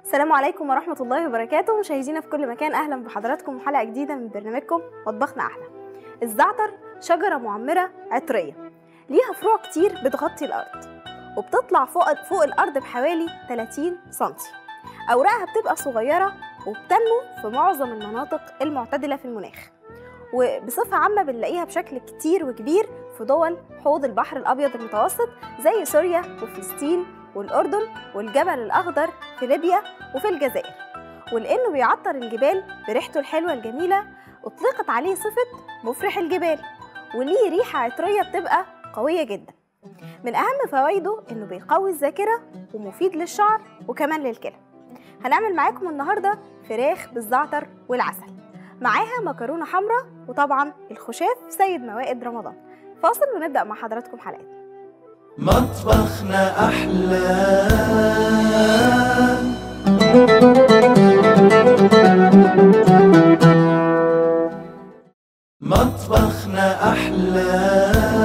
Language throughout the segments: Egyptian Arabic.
السلام عليكم ورحمة الله وبركاته مشاهدينا في كل مكان أهلا بحضراتكم وحلقة جديدة من برنامجكم مطبخنا أحلى الزعتر شجرة معمرة عطرية ليها فروع كتير بتغطي الأرض وبتطلع فوق, فوق الأرض بحوالي 30 سنتي أوراقها بتبقى صغيرة وبتنمو في معظم المناطق المعتدلة في المناخ وبصفة عامة بنلاقيها بشكل كتير وكبير في دول حوض البحر الأبيض المتوسط زي سوريا وفلسطين والأردن والجبل الأخضر في ليبيا وفي الجزائر ولأنه بيعطر الجبال بريحته الحلوة الجميلة أطلقت عليه صفة مفرح الجبال وليه ريحة عطرية بتبقى قوية جدا من أهم فوائده إنه بيقوي الذاكرة ومفيد للشعر وكمان للكلى هنعمل معاكم النهاردة فراخ بالزعتر والعسل معاها مكرونة حمراء وطبعا الخشاف سيد موائد رمضان فاصل ونبدأ مع حضراتكم حلقتنا مطبخنا أحلى مطبخنا أحلى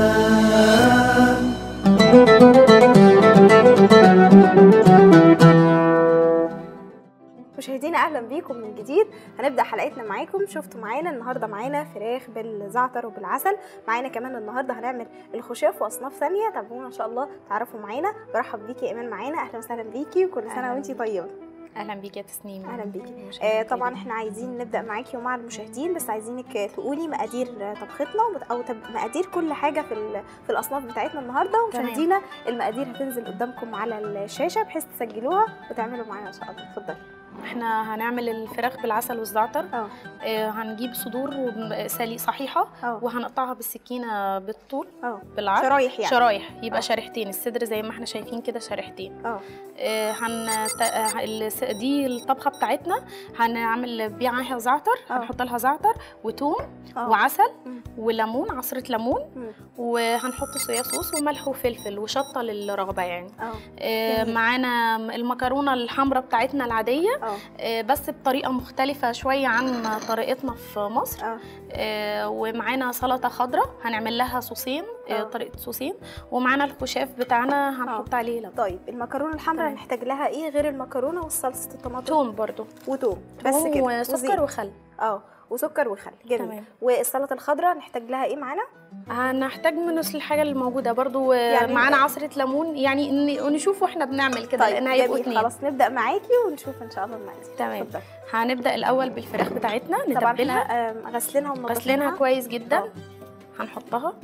مشاهدينا اهلا بيكم من جديد هنبدا حلقتنا معاكم شفتوا معانا النهارده معانا فراخ بالزعتر وبالعسل معانا كمان النهارده هنعمل الخشاف واصناف ثانيه تابعونا ان شاء الله تعرفوا معانا برحب بيكي ايمان معانا اهلا وسهلا بيكي وكل سنه أهلاً وانتي طيبه اهلا بيكي يا تسنيم اهلا بيكي مشاهدينا آه طبعا الكريمة. احنا عايزين نبدا معاكي ومع المشاهدين بس عايزينك تقولي مقادير طبختنا ومت- او تب- مقادير كل حاجه في ال- في الاصناف بتاعتنا النهارده ومشاهدينا المقادير هتنزل قدامكم على الشاشه بحيث تسجلوها وتعملوا معانا ان شاء الله اتفضلي احنا هنعمل الفراخ بالعسل والزعتر اه اه هنجيب صدور وب- سلي صحيحه اه وهنقطعها بالسكينه بالطول اه بالعرض شرايح يعني شرايح يبقى آه. شريحتين الصدر زي ما احنا شايفين كده شريحتين اه اه هن ت- اه الس- دي الطبخه بتاعتنا هنعمل بيها معاها زعتر آه. هنحط لها زعتر وتوم اه وعسل مم. وليمون عصره ليمون مم. وهنحط صويا صوص وملح وفلفل وشطه للرغبه يعني اه آه، جميل. معانا المكرونه الحمراء بتاعتنا العاديه اه آه، بس بطريقه مختلفه شويه عن طريقتنا في مصر اه آه، ومعانا سلطه خضراء هنعمل لها صوصين آه، آه. طريقه صوصين ومعانا الخشاف بتاعنا هنحط عليه لبن طيب المكرونه الحمراء تمام. هنحتاج لها ايه غير المكرونه وصلصه الطماطم توم برضو وتوم بس توم كده وسكر وزيت. وخل اه وسكر وخل جميل تمام. والسلطه الخضراء نحتاج لها ايه معانا هنحتاج من نفس الحاجه الموجوده برضو آه، يعني- معانا عصره ليمون يعني ن- نشوف واحنا بنعمل كده طيب لان هيبقوا جميل اتنين خلاص نبدا معاكي ونشوف ان شاء الله المقادير تمام. اتفضلي. هنبدا الاول بالفراخ بتاعتنا طبعا نتبلها احنا آم، غسلينها ومنضفينها غسلينها كويس جدا آه. هنحطها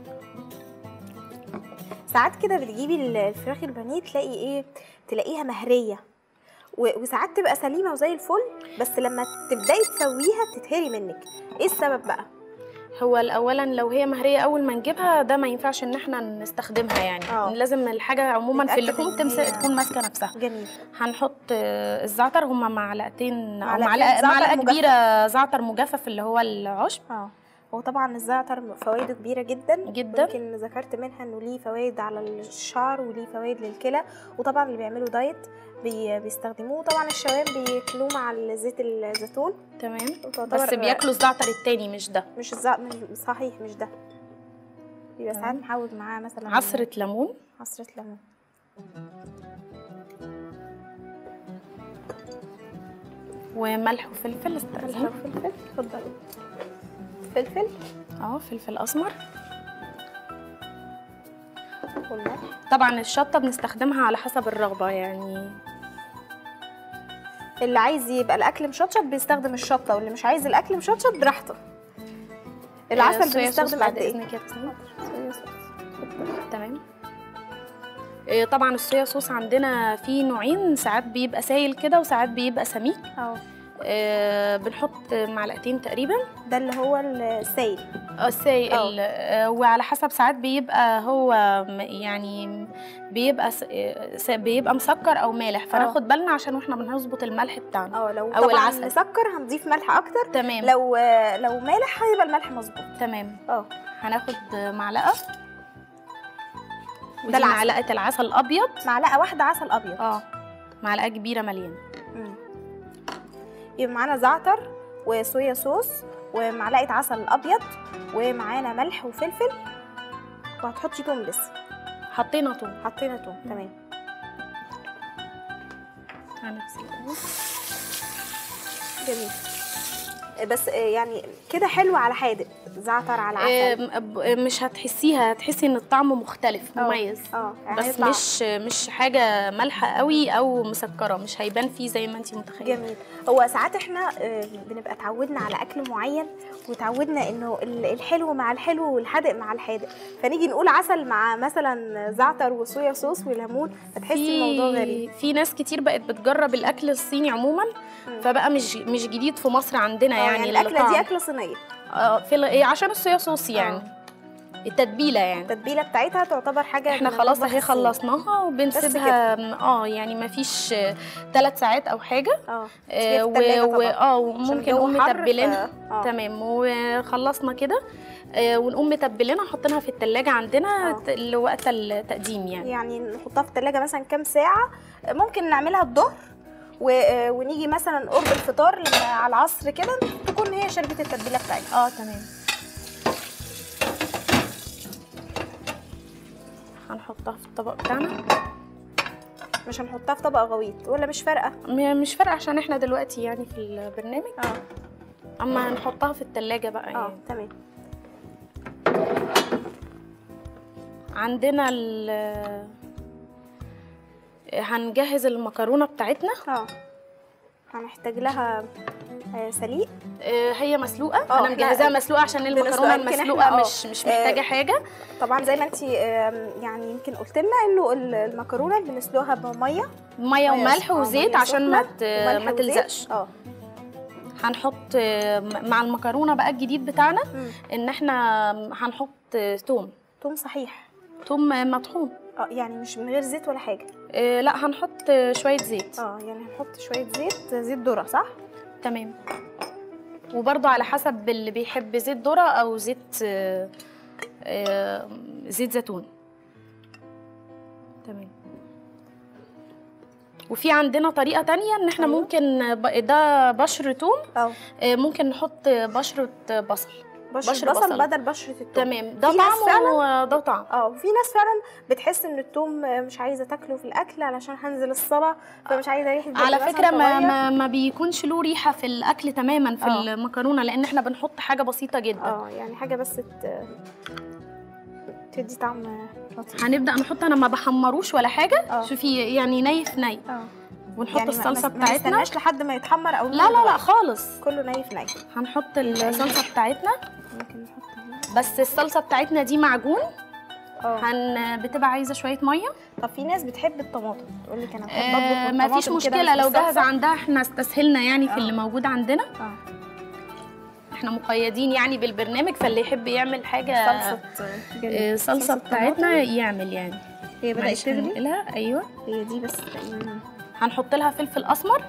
ساعات كده بتجيبي ال- الفراخ البانيه تلاقي ايه تلاقيها مهريه و- وساعات تبقى سليمه وزي الفل بس لما تبداي تسويها بتتهري منك ايه السبب بقى هو اولا لو هي مهريه اول ما نجيبها ده ما ينفعش ان احنا نستخدمها يعني آه. لازم الحاجه عموما في نتأكد اللحوم إن تمسك هي- تكون ماسكه نفسها جميل هنحط آه، الزعتر هما معلقتين او معلقتين معلقه زعتر معلقه مجفف. كبيره زعتر مجفف اللي هو العشب اه هو طبعا الزعتر فوائده كبيره جدا جدا. يمكن ذكرت منها انه ليه فوائد على الشعر وليه فوائد للكلى وطبعا اللي بيعملوا دايت بي بيستخدموه طبعا الشباب بياكلوه مع زيت الزيتون تمام وتعتبر بس بياكلوا الزعتر التاني مش ده مش الزع... مش صحيح مش ده بيبقى ساعات تمام. محاول معاه مثلا عصره ليمون عصرة ليمون وملح وفلفل ملح استاذن وفلفل اتفضلي فلفل اه فلفل اسمر والملح طبعا الشطه بنستخدمها على حسب الرغبه يعني اللي عايز يبقى الاكل مشطشط بيستخدم الشطه واللي مش عايز الاكل مشطشط براحته آه، العسل صويا صوص بنستخدم بعد قد ايه اذنك يا تسنيم صويا صوص. تمام إيه، طبعا الصويا صوص عندنا فيه نوعين ساعات بيبقى سايل كده وساعات بيبقى سميك اه آه، بنحط معلقتين تقريبا ده اللي هو السائل اه السايل آه، وعلى حسب ساعات بيبقى هو م- يعني بيبقى س- آه، س- بيبقى مسكر او مالح فناخد بالنا عشان واحنا بنظبط الملح بتاعنا اه لو أو طبعا العسل. مسكر هنضيف ملح اكتر تمام لو لو مالح هيبقى الملح مظبوط تمام اه هناخد معلقه ده ودي العسل. معلقه العسل الابيض معلقه واحده عسل ابيض اه معلقه كبيره مليانه مم. يبقى معانا زعتر وصويا صوص ومعلقه عسل ابيض ومعانا ملح وفلفل وهتحطي توم لسه حطينا توم حطينا توم تمام هنغسل الأول. جميل بس آه، يعني كده حلو على حادق زعتر على عسل آم، ب- مش هتحسيها هتحسي ان الطعم مختلف آه، مميز اه يعني بس هيطلع مش مش حاجه مالحه قوي او مسكره مش هيبان فيه زي ما انت متخيله جميل هو ساعات احنا آه، بنبقى اتعودنا على اكل معين وتعودنا انه ال- الحلو مع الحلو والحادق مع الحادق فنيجي نقول عسل مع مثلا زعتر وصويا صوص وليمون فتحسي الموضوع غريب في ناس كتير بقت بتجرب الاكل الصيني عموما مم. فبقى مش مش جديد في مصر عندنا آه، يعني, الاكله دي الطعم. اكله صينيه آه، في ال- إيه، عشان الصويا صوص يعني التتبيله يعني التتبيله بتاعتها تعتبر حاجه احنا من خلاص المطبخ اهي الصيني. خلصناها وبنسيبها اه يعني ما فيش ثلاث ساعات او حاجه اه آه، في التلاجة و- و- طبعا. اه عشان وممكن الجو نقوم حر، ف- متبلينها آه. تمام وخلصنا كده آه، ونقوم متبلينها حاطينها في التلاجة عندنا آه. ت- لوقت التقديم يعني يعني نحطها في التلاجة مثلا كام ساعة ممكن نعملها الظهر و... آه، ونيجي مثلا قرب الفطار لما على العصر كده تكون هي شربت التتبيلة بتاعتها اه تمام هنحطها في الطبق بتاعنا مش هنحطها في طبق غويط ولا مش فارقة م- مش فارقه عشان احنا دلوقتي يعني في البرنامج اه اما هنحطها في التلاجة بقى اه يعني تمام عندنا ال هنجهز المكرونه بتاعتنا اه هنحتاج لها آه، سليق آه، هي مسلوقه آه، انا إحنا مجهزاها مسلوقه عشان بنسلقها. المكرونه يمكن إحنا المسلوقه آه، مش مش محتاجه آه، حاجه طبعا زي ما انت يعني يمكن قلت لنا انه ال- المكرونه بنسلقها بميه ميه وملح آه، وزيت مية عشان ما سخنة ت- وملح ما وزيت. تلزقش اه هنحط آه، م- مع المكرونه بقى الجديد بتاعنا مم. ان احنا هنحط آه، توم توم صحيح توم مطحون اه يعني مش من غير زيت ولا حاجه آه، لا هنحط آه، شويه زيت اه يعني هنحط شويه زيت زيت ذره صح تمام وبرضه على حسب اللي بيحب زيت ذره او زيت آه، آه، زيت زيتون تمام وفي عندنا طريقة تانية ان احنا أيوة. ممكن ب- ده بشر توم اه آه، ممكن نحط بشرة بصل بشر, بشر بصل, بصل. بدل بشره التوم تمام ده في ناس طعم وده طعم اه وفي ناس فعلا بتحس ان التوم مش عايزه تاكله في الاكل علشان هنزل الصلاه فمش عايزه ريحه بقي على مثلاً فكرة ما, تغير. ما, ما بيكونش له ريحة في الأكل تماما في آه. المكرونة لأن احنا بنحط حاجة بسيطة جدا اه يعني حاجه بس ت... تدي طعم لطيف هنبدأ نحط أنا ما بحمروش ولا حاجة آه. شوفي يعني نيف ني اه ونحط يعني ما- الصلصة ما- بتاعتنا ما نستناش لحد ما يتحمر او لا لا لا يغمق. خالص كله نايف نايف هنحط الصلصة بتاعتنا ممكن نحط هنا. بس الصلصة بتاعتنا دي معجون اه هن بتبقى عايزة شوية مية طب في ناس بتحب الطماطم تقول لك انا بحب آه اطبخ ما فيش بالطماطم كده مشكلة مش لو بالصلصة. جاهزة عندها احنا استسهلنا يعني في آه. اللي موجود عندنا اه احنا مقيدين يعني بالبرنامج فاللي يحب يعمل حاجة صلصه آه، صلصة بتاعتنا يعمل يعني هي بدات معلش تغلي هنقلها ايوه هي دي بس تقريبا هنحط لها فلفل اسمر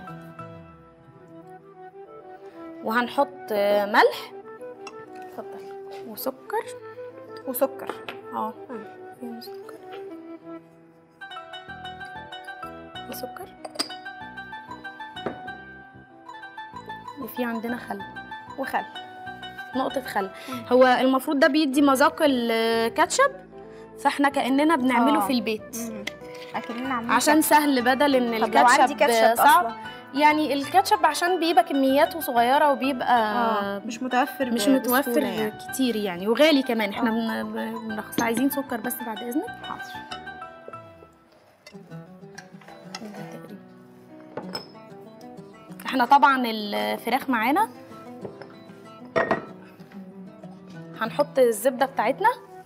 وهنحط آه، ملح اتفضل وسكر وسكر اه مم. فيهم سكر وسكر وفي عندنا خل وخل نقطة خل مم. هو المفروض ده بيدي مذاق الكاتشب فاحنا كأننا بنعمله آه. في البيت اكننا عاملين عشان سهل بدل ان طب لو عندي الكاتشب كاتشب صعب اصلا يعني الكاتشب عشان بيبقى كمياته صغيرة وبيبقى اه مش متوفر مش ب- متوفر بسهولة يعني. كتير يعني وغالي كمان احنا آه. بن- ب- بنرخص عايزين سكر بس بعد اذنك حاضر ده تقريبا. احنا طبعا الفراخ معانا هنحط الزبده بتاعتنا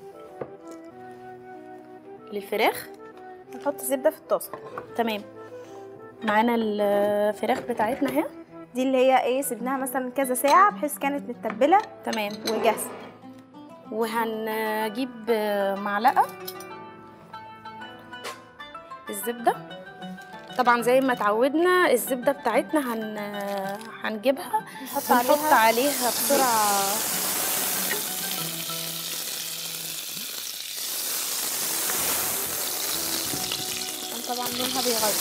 للفراخ نحط زبده في الطاسه تمام معانا الفراخ بتاعتنا اهي دي اللي هي ايه سيبناها مثلا كذا ساعه بحيث كانت متبله تمام وجاهزه وهنجيب معلقه الزبده طبعا زي ما اتعودنا الزبده بتاعتنا هن هنجيبها نحط نحط عليها عليها بسرعه عشان طبعا لونها بيغير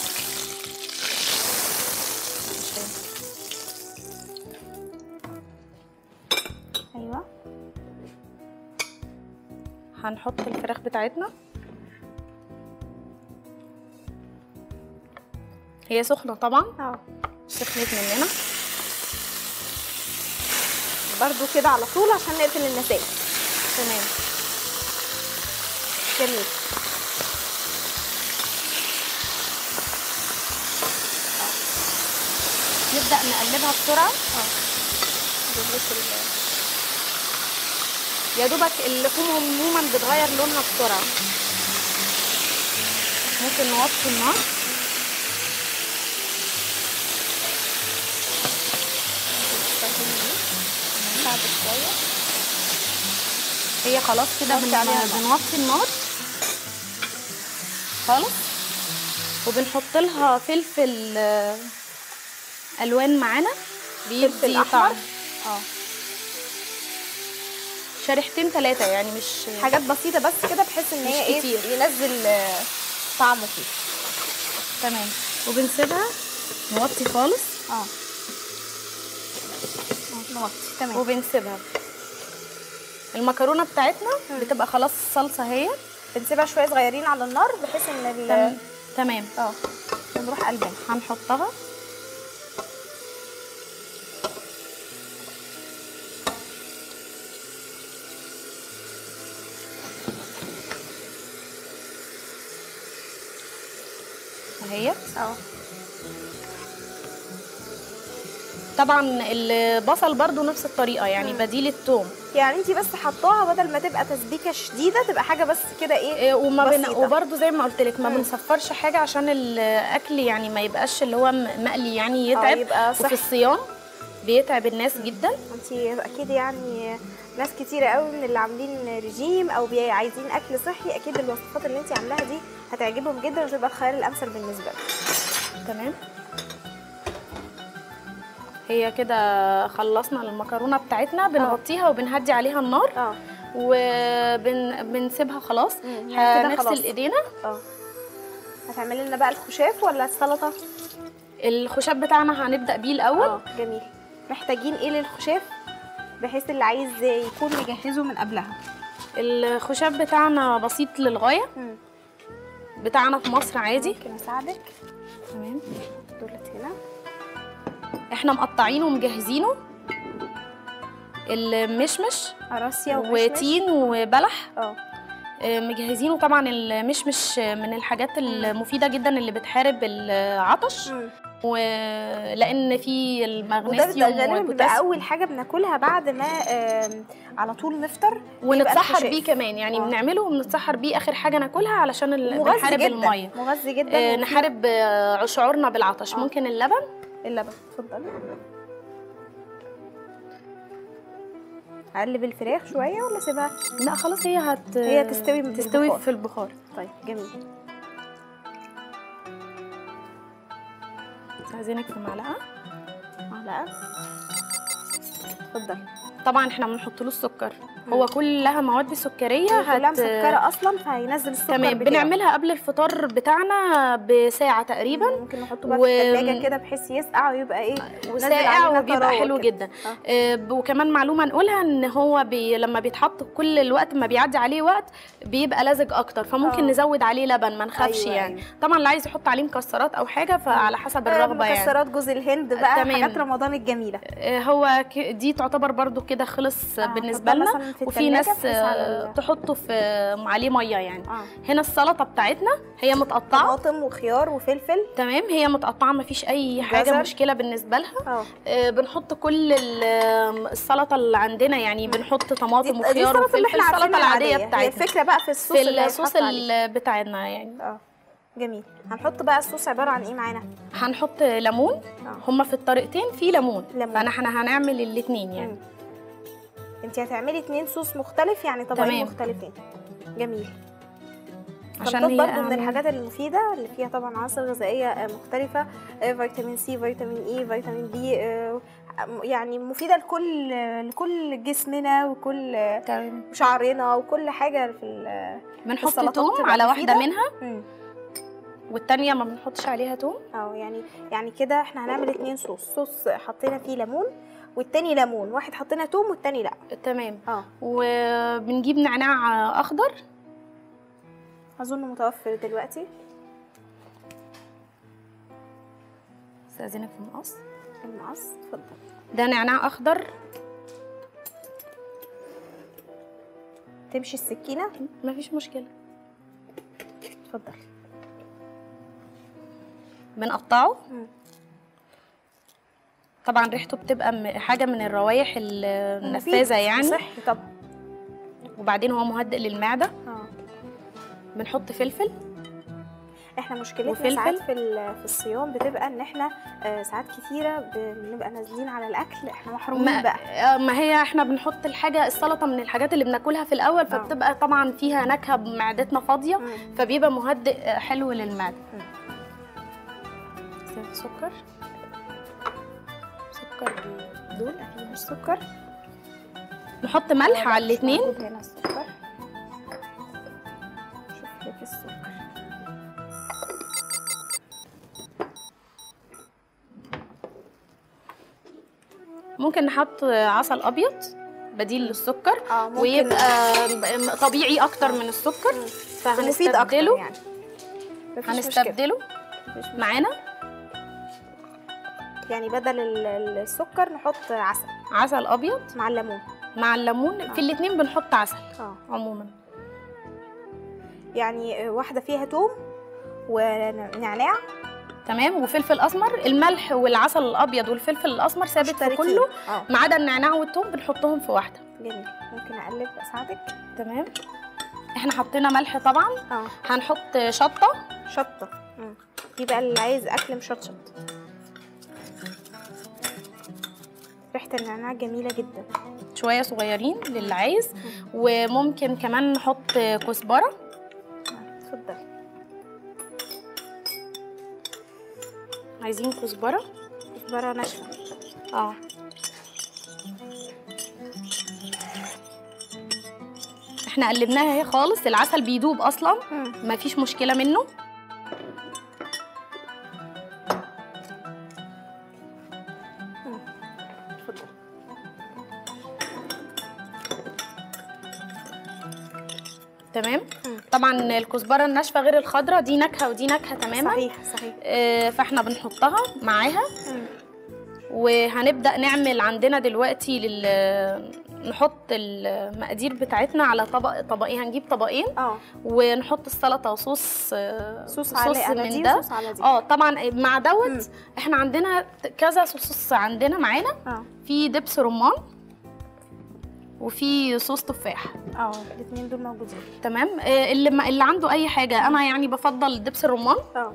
ايوه هنحط الفراخ بتاعتنا هي سخنه طبعا اه سخنت مننا برضو كده على طول عشان نقفل النساء تمام جميل نبدا نقلبها بسرعه بنضيف ال- يا دوبك اللحوم عموما بتغير لونها بسرعه ممكن نوطي النار بعد شويه هي خلاص كده نوطي بن- عليها النار. بنوطي النار خالص وبنحط لها فلفل آه، الوان معانا فلفل بيدي أحمر؟ طعم اه شريحتين ثلاثه يعني مش حاجات بسيطه بس كده بحيث ان مش هي ايه كتير. ينزل آه، طعمه فيه تمام وبنسيبها نوطي خالص اه نوطي تمام وبنسيبها المكرونه بتاعتنا بتبقى خلاص الصلصه اهي بنسيبها شويه صغيرين على النار بحيث ان ال- تمام تمام اه ونروح قلبها هنحطها اهيت اه طبعا البصل برضو نفس الطريقه يعني بديل الثوم يعني انت بس حطاها بدل ما تبقى تسبيكه شديده تبقى حاجه بس كده ايه إيه، وما بن... بسيطة. وبرضو زي ما قلت لك ما مم. بنصفرش حاجه عشان الاكل يعني ما يبقاش اللي هو م- مقلي يعني يتعب يبقى صحي. وفي الصيام بيتعب الناس جدا انت اكيد يعني ناس كتيره قوي من اللي عاملين رجيم او بي- عايزين اكل صحي اكيد الوصفات اللي انت عاملاها دي هتعجبهم جدا وتبقى الخيار الامثل بالنسبه لهم تمام هي كده خلصنا المكرونه بتاعتنا بنغطيها وبنهدي عليها النار اه وبنسيبها خلاص مم، يعني كده خلاص. هنغسل ايدينا اه هتعملي لنا بقى الخشاف ولا السلطه الخشاب بتاعنا هنبدا بيه الاول اه جميل محتاجين ايه للخشاف بحيث اللي عايز يكون مجهزه من قبلها الخشاب بتاعنا بسيط للغايه مم. بتاعنا في مصر عادي ممكن اساعدك تمام دولت هنا احنا مقطعينه ومجهزينه المشمش قراصيا ومشمش وتين وبلح اه آه، مجهزينه طبعا المشمش من الحاجات المفيده جدا اللي بتحارب العطش مم. ولان في وده المغنيسيوم بيبقى غالبا بيبقى والبوتاسيوم اول حاجه بناكلها بعد ما آم، على طول نفطر بيبقى ونتسحر الخشاف. بيه كمان يعني آه. بنعمله وبنتسحر بيه اخر حاجه ناكلها علشان ال- مغذي بنحارب جدا الميه مغذي جدا آه، وفيه نحارب آه، شعورنا بالعطش آه. ممكن اللبن اللبن اتفضلي اقلب الفراخ شويه ولا اسيبها لا خلاص هي هت هي تستوي من تستوي البخار. في البخار طيب جميل عايزينك في معلقه معلقه اتفضلي طبعا احنا ما بنحطلوش سكر هو كلها مواد سكريه كلها هت... مسكره اصلا فهينزل السكر تمام بتاعه. بنعملها قبل الفطار بتاعنا بساعه تقريبا ممكن نحطه بقى و- في الثلاجه كده بحيث يسقع ويبقى ايه نازل وساقع علينا وبيبقى طراوة حلو كده. جدا آه. آه، ب- وكمان معلومه نقولها ان هو بي لما بيتحط كل الوقت ما بيعدي عليه وقت بيبقى لزج اكتر فممكن آه. نزود عليه لبن ما نخافش أيوة، يعني أيوة. طبعا اللي عايز يحط عليه مكسرات او حاجه فعلى حسب الرغبه يعني مكسرات جوز الهند بقى تمام. حاجات رمضان الجميله آه، هو ك- دي تعتبر برضو كده خلص آه، بالنسبه نحطها لنا مثلاً في وفي التلاجة ناس بحيث على آه، ال- تحطه في آه، عليه ميه يعني اه هنا السلطه بتاعتنا هي متقطعه طماطم وخيار وفلفل تمام هي متقطعه ما فيش اي حاجه جزر. مشكله بالنسبه لها اه آه، بنحط كل ال- آم، السلطه اللي عندنا يعني بنحط دي طماطم دي وخيار السلطه اللي وفلفل احنا عارفينها السلطه العاديه العاديه هي بتاعتنا الفكره بقى في الصوص في اللي الصوص هيتحط عليه. ال- بتاعنا يعني اه جميل هنحط بقى الصوص عباره عن ايه معانا هنحط ليمون اه هما في الطريقتين في ليمون ليمون. فاحنا احنا هنعمل الاثنين يعني مم. انت هتعملي اتنين صوص مختلف يعني طبقين تمام. مختلفين جميل عشان عشان هي برضه من أهم- الحاجات المفيده اللي فيها طبعا عناصر غذائيه آه، مختلفه آه، فيتامين سي فيتامين اي فيتامين بي آه، يعني مفيده لكل لكل جسمنا وكل تمام شعرنا وكل حاجه في ال- بنحط السلطات توم بتبقى على مفيدة. واحده منها مم. والتانية ما بنحطش عليها توم اه يعني يعني كده احنا هنعمل اتنين صوص صوص حطينا فيه ليمون والتاني ليمون واحد حطينا توم والتاني لا تمام اه وبنجيب نعناع اخضر اظن متوفر دلوقتي استاذنك في المقص المقص اتفضل ده نعناع اخضر تمشي السكينه مفيش مشكله اتفضل بنقطعه مم. طبعا ريحته بتبقى م- حاجه من الروايح ال- النفاذه يعني صحي طبعا وبعدين هو مهدئ للمعده اه بنحط فلفل احنا مشكلتنا وفلفل. ساعات في ال- في الصيام بتبقى ان احنا آه، ساعات كتيره بنبقى نازلين على الاكل احنا محرومين ما, بقى آه، ما هي احنا بنحط الحاجه السلطه من الحاجات اللي بناكلها في الاول فبتبقى طبعا فيها نكهه معدتنا فاضيه مم. فبيبقى مهدئ آه، حلو للمعده مم. سكر سكر دول فيها السكر نحط ملح لا، على مش الاثنين موجود هنا السكر شوف لك السكر ممكن نحط عسل ابيض بديل للسكر اه ممكن ويبقى ب- طبيعي اكتر من السكر مفيد اكتر فهنستبدله يعني مفيش مشكلة. هنستبدله مفيش مشكلة. معانا يعني بدل ال- ال- السكر نحط عسل عسل ابيض مع الليمون مع الليمون في الاثنين بنحط عسل اه عموما يعني واحده فيها توم ونعناع تمام وفلفل اسمر الملح والعسل الابيض والفلفل الاسمر ثابت في مشتركين. كله اه ما عدا النعناع والثوم بنحطهم في واحده جميل ممكن اقلب اساعدك تمام احنا حطينا ملح طبعا اه هنحط شطه شطه مم. دي بقى اللي عايز اكل مشطشط ريحه النعناع جميله جدا شويه صغيرين للي عايز وممكن كمان نحط كزبره آه، اتفضلي عايزين كزبره كزبره ناشفه اه احنا قلبناها اهي خالص العسل بيدوب اصلا مم. مفيش مشكله منه اتفضل تمام مم. طبعا الكزبره الناشفه غير الخضراء دي نكهه ودي نكهه تماما صحيح صحيح آه، فاحنا بنحطها معاها مم. وهنبدا نعمل عندنا دلوقتي لل نحط المقادير بتاعتنا على طبق طبقين هنجيب طبقين اه ونحط السلطه وصوص آه، صوص على على دي من ده وصوص على دي اه طبعا مع مم. دوت احنا عندنا كذا صوص عندنا معانا اه في دبس رمان وفي صوص تفاح اه الاثنين دول موجودين تمام آه، اللي ما اللي عنده اي حاجه انا يعني بفضل دبس الرمان اه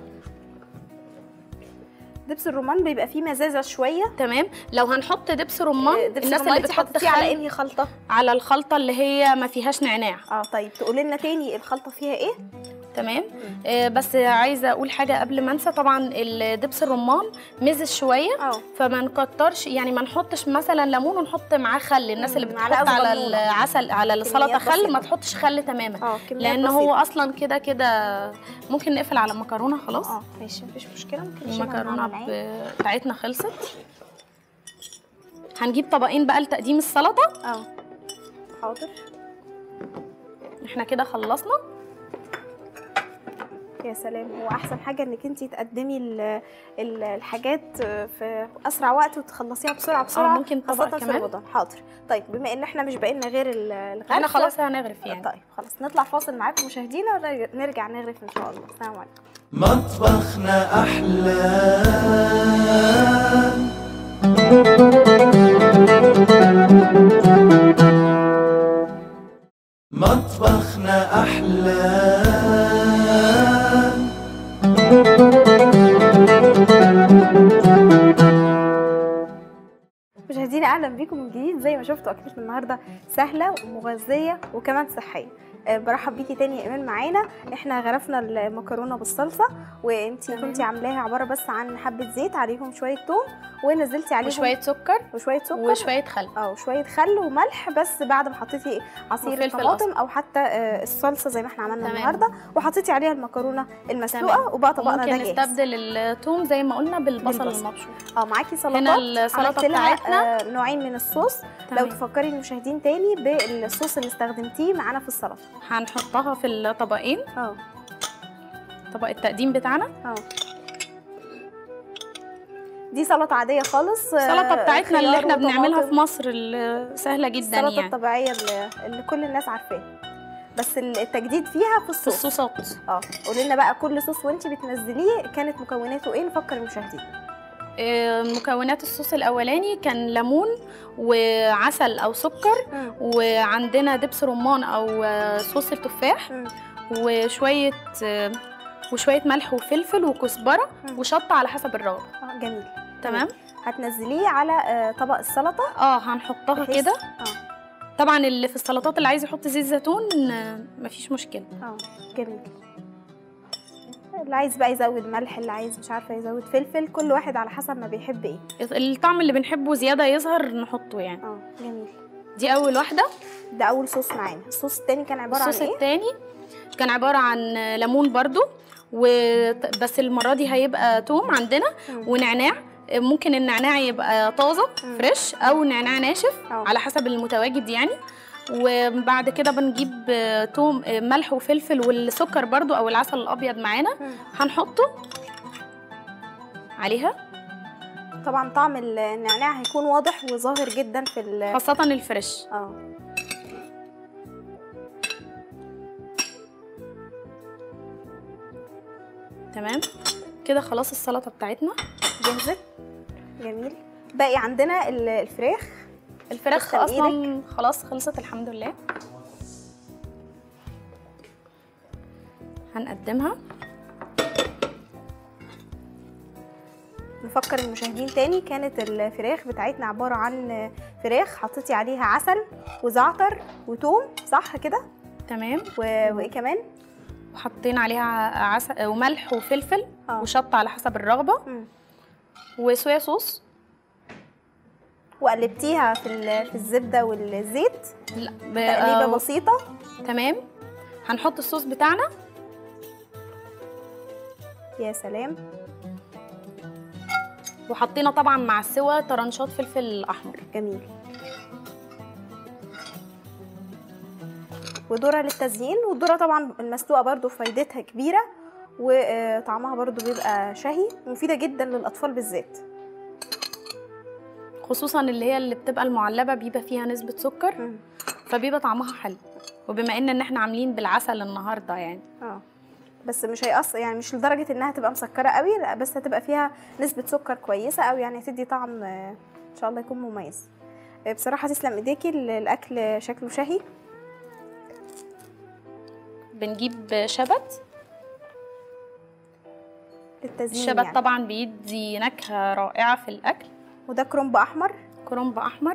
دبس الرمان بيبقى فيه مزازه شويه تمام لو هنحط دبس رمان دبس الناس الرمان اللي دي بتحط حطيتيه على خل انهي خلطه على الخلطه اللي هي ما فيهاش نعناع اه طيب تقولي لنا تاني الخلطه فيها ايه تمام آه بس عايزه اقول حاجه قبل ما انسى طبعا الدبس الرمان مزز شويه اه فما نكترش يعني ما نحطش مثلا ليمون ونحط معاه خل الناس اللي مم، بتحط معلقة على صغنونة. العسل على السلطه كميات خل ما بسيطة. تحطش خل تماما اه كميات لان هو بسيطة. اصلا كده كده ممكن نقفل على المكرونه خلاص اه ماشي مفيش مشكله ممكن نشيلها من المكرونه على العين. ب- بتاعتنا خلصت هنجيب طبقين بقى لتقديم السلطه اه حاضر احنا كده خلصنا يا سلام هو احسن حاجه انك انت تقدمي ال ال الحاجات في اسرع وقت وتخلصيها بسرعه بسرعه ممكن طبق خاصة في كمان؟ رمضان حاضر طيب بما ان احنا مش باقي لنا غير ال- الغرف احنا خلاص هنغرف يعني طيب خلاص نطلع فاصل معاكم مشاهدينا ونرجع نغرف ان شاء الله السلام عليكم مطبخنا أحلى مطبخنا أحلى مشاهدينا اهلا بيكم من جديد زي ما شفتوا اكلتنا النهارده سهله ومغذيه وكمان صحيه أه برحب بيكي تاني يا ايمان معانا احنا غرفنا المكرونه بالصلصه وانتي تمام. كنتي عاملاها عباره بس عن حبه زيت عليهم شويه توم ونزلتي عليهم وشويه سكر وشويه سكر وشويه خل اه وشويه خل وملح بس بعد ما حطيتي عصير وفلفل الطماطم او حتى آه، الصلصه زي ما احنا عملنا تمام. النهارده وحطيتي عليها المكرونه المسلوقه تمام. وبقى طبقنا ده ممكن جاهز نستبدل الثوم زي ما قلنا بالبصل بالبصل. المبشور اه معاكي سلطات هنا السلطة عملت لها، بتاعتنا. آه، نوعين من الصوص لو تمام. تفكري المشاهدين تاني بالصوص اللي استخدمتيه معانا في السلطه هنحطها في الطبقين اه طبق التقديم بتاعنا اه دي سلطه عاديه خالص السلطه آه، بتاعتنا اللي خيار احنا بنعملها في وطماطم. مصر اللي سهله جدا السلطه يعني الطبيعيه اللي, اللي كل الناس عارفاها بس التجديد فيها في في الصوص الصوصات اه قولي لنا بقى كل صوص وانت بتنزليه كانت مكوناته ايه نفكر المشاهدين آه، مكونات الصوص الاولاني كان ليمون وعسل او سكر مم. وعندنا دبس رمان او آه، صوص التفاح مم. وشويه آه، وشويه ملح وفلفل وكزبره مم. وشطه على حسب الرغبه اه جميل تمام هتنزليه على آه، طبق السلطه اه هنحطها بحيث- كده اه طبعا اللي في السلطات اللي عايز يحط زيت زيتون آه، مفيش مشكله اه جميل اللي عايز بقى يزود ملح اللي عايز مش عارفه يزود فلفل كل واحد على حسب ما بيحب ايه الطعم اللي بنحبه زياده يظهر نحطه يعني اه جميل دي اول واحده ده اول صوص معانا الصوص التاني كان عباره عن الصوص ايه التاني كان عباره عن ليمون برضو و... بس المره دي هيبقى توم عندنا مم. ونعناع ممكن النعناع يبقى طازه مم. فريش او نعناع ناشف أو. على حسب المتواجد يعني وبعد كده بنجيب آه، توم آه، ملح وفلفل والسكر برضو او العسل الابيض معانا مم. هنحطه عليها طبعا طعم النعناع هيكون واضح وظاهر جدا في ال خاصه الفريش اه تمام كده خلاص السلطه بتاعتنا جهزت جميل باقي عندنا ال- الفراخ الفراخ تسلم اصلا خلاص خلصت الحمد لله هنقدمها نفكر المشاهدين تاني كانت الفراخ بتاعتنا عبارة عن فراخ حطيتي عليها عسل وزعتر وتوم صح كده تمام و... وايه كمان وحطينا عليها عسل وملح وفلفل اه وشطه على حسب الرغبه مم. وصويا صوص وقلبتيها في ال... في الزبدة والزيت لا ب... تقليبة آه، بسيطة تمام هنحط الصوص بتاعنا يا سلام وحطينا طبعا مع السوا طرنشات فلفل احمر جميل وذرة للتزيين والذرة طبعا المسلوقة برضو فايدتها كبيرة وطعمها برضو بيبقى شهي ومفيدة جدا للأطفال بالذات خصوصا اللي هي اللي بتبقى المعلبه بيبقى فيها نسبه سكر مم. فبيبقى طعمها حلو وبما ان ان احنا عاملين بالعسل النهارده يعني اه بس مش هيقص يعني مش لدرجه انها تبقى مسكره قوي لا بس هتبقى فيها نسبه سكر كويسه قوي يعني هتدي طعم آه، ان شاء الله يكون مميز آه، بصراحه تسلم ايديكي ال- الاكل شكله شهي بنجيب شبت للتزيين الشبت يعني. طبعا بيدي نكهه رائعه في الاكل وده كرنب احمر كرنب احمر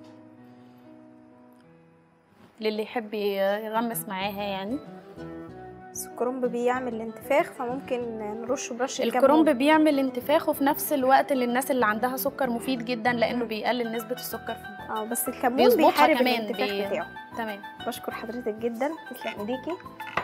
للي يحب يغمس معاها يعني بس الكرنب بيعمل انتفاخ فممكن نرشه برش الكرنب بيعمل انتفاخ وفي نفس الوقت للناس اللي عندها سكر مفيد جدا لانه بيقلل نسبه السكر فيه اه بس الكمون بيظبطها بيحارب كمان الانتفاخ بي- بتاعه تمام بشكر حضرتك جدا تسلم ايديكي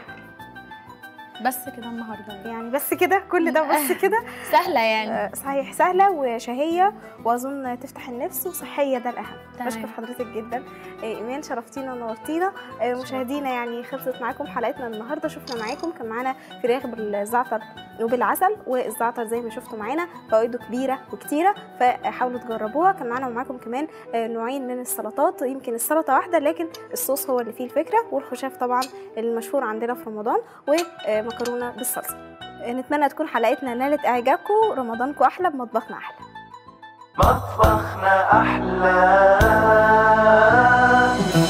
بس كده النهارده يعني. يعني بس كده كل ده بس كده سهله يعني آه، صحيح سهله وشهيه واظن تفتح النفس وصحيه ده الاهم تمام. بشكر حضرتك جدا آه، ايمان شرفتينا ونورتينا آه، مشاهدينا يعني خلصت معاكم حلقتنا النهارده شفنا معاكم كان معانا فراخ بالزعتر وبالعسل والزعتر زي ما شفتوا معانا فوائده كبيره وكتيره فحاولوا تجربوها كان معانا ومعاكم كمان آه، نوعين من السلطات يمكن السلطه واحده لكن الصوص هو اللي فيه الفكره والخشاف طبعا المشهور عندنا في رمضان ومكرونه بالصلصه آه، نتمنى تكون حلقتنا نالت اعجابكم رمضانكم احلى بمطبخنا احلى مطبخنا أحلى